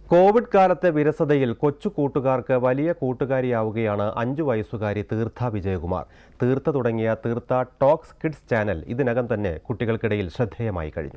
Covid കാലത്തെ വിരസതയിൽ കൊച്ചു കൂട്ടുകാർക്ക് വലിയ കൂട്ടുകാരിയാവുകയാണ് അഞ്ചു വയസ്സുകാരി തീർത്ഥ വിജയകുമാർ തീർത്ത തുടങ്ങിയ തീർത്ത ടോക്സ് കിഡ്സ് ചാനൽ ഇതിനകം തന്നെ കുട്ടികൾക്കിടയിൽ ശ്രദ്ധേയമായി കഴിഞ്ഞു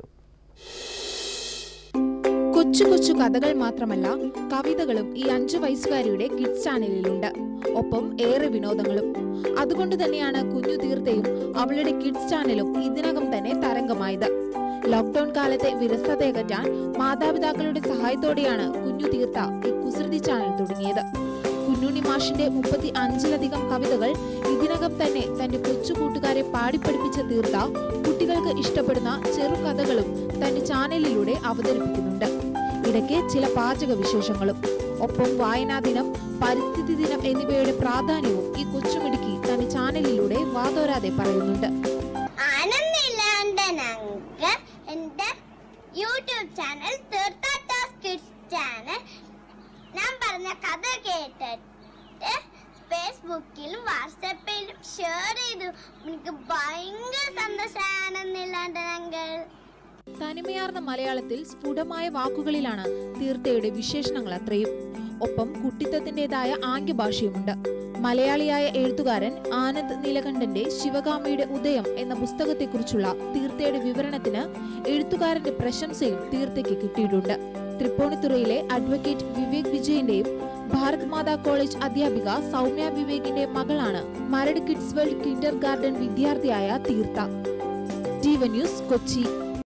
കൊച്ചു കൊച്ചു കഥകൾ മാത്രമല്ല കവിതകളും ഈ അഞ്ചു വയസ്സുകാരിയുടെ കിഡ്സ് ചാനലിലുണ്ട് ഒപ്പം ഏറെ വിനോദങ്ങളും അതുകൊണ്ട് തന്നെയാണ് കുഞ്ഞു തീർത്തയും അവളുടെ കിഡ്സ് ചാനലും ഇതിനകം തന്നെ തരംഗമായത് ലോക്ക്ഡൌൺ കാലത്തെ വിരസതയകറ്റാൻ മാതാപിതാക്കളുടെ സഹായത്തോടെയാണ് കുഞ്ഞു തീർത്ത ഈ കുസൃതി ചാനൽ തുടങ്ങിയത് കുഞ്ഞുണ്ണി മാഷിന്റെ മുപ്പത്തി അഞ്ചിലധികം കവിതകൾ ഇതിനകം തന്നെ തന്റെ കൊച്ചു കൂട്ടുകാരെ പാടിപ്പഠിപ്പിച്ച തീർത്ത കുട്ടികൾക്ക് ഇഷ്ടപ്പെടുന്ന ചെറുകഥകളും തന്റെ ചാനലിലൂടെ അവതരിപ്പിക്കുന്നുണ്ട് ഇടയ്ക്ക് ചില പാചക വിശേഷങ്ങളും ഒപ്പം വായനാ ദിനം പരിസ്ഥിതി ദിനം എന്നിവയുടെ പ്രാധാന്യവും ഈ കൊച്ചുമിടുക്കി തന്റെ ചാനലിലൂടെ വാതോരാതെ പറയുന്നുണ്ട് ആനന്ദില്ലാണ്ട് ഞങ്ങൾക്ക് എൻ്റെ YouTube channel Theerthattas kids channel ഞാൻ പറഞ്ഞ കഥ കേട്ടിട്ട് ഫേസ്ബുക്കിലും വാട്സപ്പിലും ഷെയർ ചെയ്തു എനിക്ക് ഭയങ്കര സന്തോഷം ആനന്ദില്ലാണ്ട് ഞങ്ങൾ തനിമയാർന്ന മലയാളത്തിൽ സ്ഫുടമായ വാക്കുകളിലാണ് തീർത്ഥയുടെ വിശേഷണങ്ങൾ അത്രയും ഒപ്പം കുട്ടിത്തത്തിൻ്റെതായ ആംഗ്യഭാഷയുമുണ്ട് മലയാളിയായ എഴുത്തുകാരൻ ആനന്ദ് നീലകണ്ഠന്റെ ശിവകാമിയുടെ ഉദയം എന്ന പുസ്തകത്തെക്കുറിച്ചുള്ള തീർത്ഥയുടെ വിവരണത്തിന് എഴുത്തുകാരന്റെ പ്രശംസയും തീർത്ഥയ്ക്ക് കിട്ടിയിട്ടുണ്ട് തൃപ്പൂണിത്തുറയിലെ അഡ്വക്കേറ്റ് വിവേക് വിജയന്റെയും ഭാരത് മാതാ കോളേജ് അധ്യാപിക സൗമ്യ വിവേകിന്റെ മകളാണ് Maradu kids world kindergarten വിദ്യാർത്ഥിയായ തീർത്ഥ ജീവ ന്യൂസ് കൊച്ചി